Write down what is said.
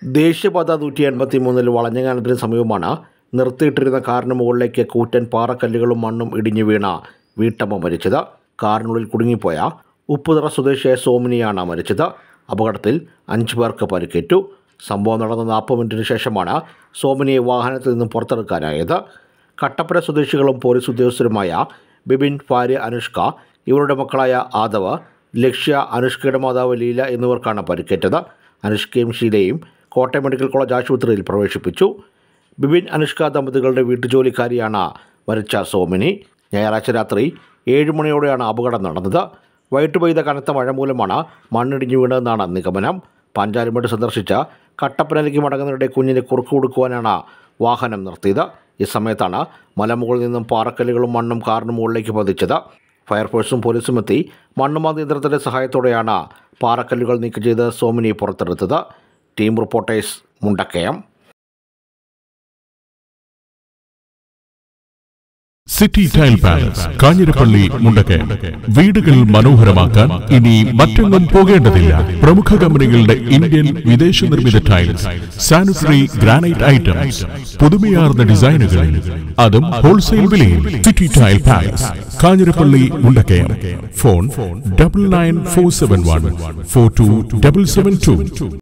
ദേശീയപാത നൂറ്റി എൺപത്തി മൂന്നിൽ വളഞ്ഞങ്ങാനത്തിന് സമീപമാണ് നിർത്തിയിട്ടിരുന്ന കാറിന് മുകളിലേക്ക് കൂറ്റൻ പാറക്കല്ലുകളും മണ്ണും ഇടിഞ്ഞു വീണ വീട്ടമ്മ മരിച്ചത് കാറിനുള്ളിൽ കുടുങ്ങിപ്പോയ ഉപ്പുതറ സ്വദേശിയായ സോമിനിയാണ് മരിച്ചത് അപകടത്തിൽ അഞ്ചു പേർക്ക് പരിക്കേറ്റു സംഭവം നടന്ന നാൽപ്പത് മിനിറ്റിന് ശേഷമാണ് സോമിനിയെ വാഹനത്തിൽ നിന്നും പുറത്തെടുക്കാനായത് കട്ടപ്പന സ്വദേശികളും പോലീസ് ഉദ്യോഗസ്ഥരുമായ ബിബിൻ ഭാര്യ അനുഷ്ക ഇവരുടെ മക്കളായ ആദവ് ലക്ഷ്യ അനുഷ്കയുടെ മാതാവ് ലീല എന്നിവർക്കാണ് പരിക്കേറ്റത് അനുഷ്കയും ഷീലയും കോട്ടയം മെഡിക്കൽ കോളേജ് ആശുപത്രിയിൽ പ്രവേശിപ്പിച്ചു ബിബിൻ അനുഷ്ക ദമ്പതികളുടെ വീട്ടുജോലിക്കാരിയാണ് മരിച്ച സോമിനി ഞായറാഴ്ച രാത്രി ഏഴ് മണിയോടെയാണ് അപകടം നടന്നത് വൈകിട്ട് പെയ്ത കനത്ത മഴ മൂലമാണ് മണ്ണിടിഞ്ഞു വീണതെന്നാണ് നിഗമനം പാഞ്ചാലിമേട് സന്ദർശിച്ച കട്ടപ്പനയിലേക്ക് മടങ്ങുന്നതിനിടെ കുഞ്ഞിന് കുറുക്ക് കൊടുക്കുവാനാണ് വാഹനം നിർത്തിയത് ഈ സമയത്താണ് മലമുകളിൽ നിന്നും പാറക്കല്ലുകളും മണ്ണും കാറിന് മുകളിലേക്ക് പതിച്ചത് ഫയർഫോഴ്സും പോലീസും എത്തി മണ്ണുമാന്തി യന്ത്രത്തിൻ്റെ സഹായത്തോടെയാണ് പാറക്കല്ലുകൾ നീക്കം ചെയ്ത് സോമിനി പുറത്തെടുത്തത് team reporters Mundakayam city tile palace Kanjirappally Mundakayam വീടുകൾ മനോഹരമാക്കാൻ ഇനി മറ്റെങ്ങും പോകേണ്ടതില്ല പ്രമുഖ കമ്പനികളുടെ ഇന്ത്യൻ വിദേശ നിർമ്മിത ടൈൽസ് സാനിറ്ററി ഗ്രാനൈറ്റ് ഐറ്റംസ് പുതുമയാർന്ന ഡിസൈനുകളിൽ അതും ഹോൾസെയിൽ വിലയിൽ city tile palace Kanjirappally Mundakayam phone double nine four seven one four two double seven to